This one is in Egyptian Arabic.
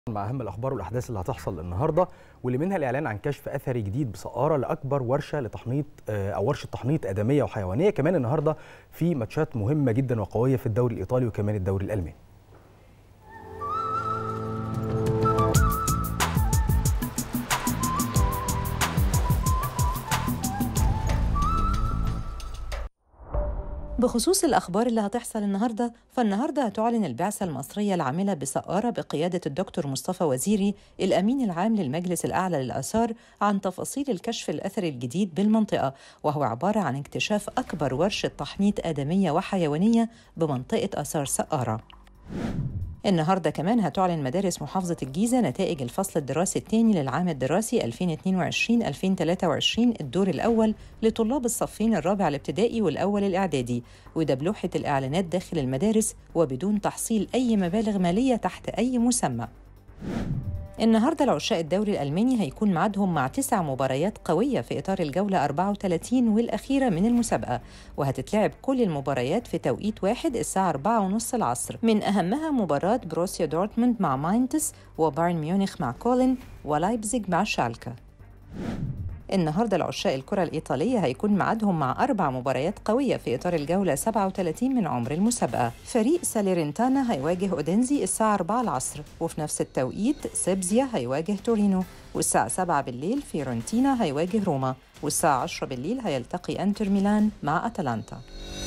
مع اهم الاخبار والاحداث اللي هتحصل النهارده واللي منها الاعلان عن كشف اثري جديد بسقاره لاكبر ورشه لتحنيط او ورشه تحنيط ادميه وحيوانيه كمان النهارده في ماتشات مهمه جدا وقويه في الدوري الايطالي وكمان الدوري الالماني بخصوص الأخبار اللي هتحصل النهاردة فالنهاردة هتعلن البعثة المصرية العاملة بسقارة بقيادة الدكتور مصطفى وزيري الأمين العام للمجلس الأعلى للآثار عن تفاصيل الكشف الأثري الجديد بالمنطقة وهو عبارة عن اكتشاف أكبر ورشة تحنيط آدمية وحيوانية بمنطقة آثار سقارة النهارده كمان هتعلن مدارس محافظة الجيزة نتائج الفصل الدراسي الثاني للعام الدراسي 2022-2023 الدور الأول لطلاب الصفين الرابع الابتدائي والأول الإعدادي وده بلوحة الإعلانات داخل المدارس وبدون تحصيل أي مبالغ مالية تحت أي مسمى النهارده العشاق الدوري الألماني هيكون ميعادهم مع تسع مباريات قوية في إطار الجولة 34 والأخيرة من المسابقة وهتتلعب كل المباريات في توقيت واحد الساعة 4:30 العصر من أهمها مباراة بروسيا دورتموند مع ماينتس وبايرن ميونخ مع كولن ولايبزيج مع شالكا النهارده العشاق الكرة الإيطالية هيكون ميعادهم مع أربع مباريات قوية في إطار الجولة 37 من عمر المسابقة. فريق ساليرنتانا هيواجه أودينزي الساعة 4 العصر وفي نفس التوقيت سيبزيا هيواجه تورينو والساعة 7 بالليل فيورنتينا هيواجه روما والساعة 10 بالليل هيلتقي أنتر ميلان مع أتلانتا.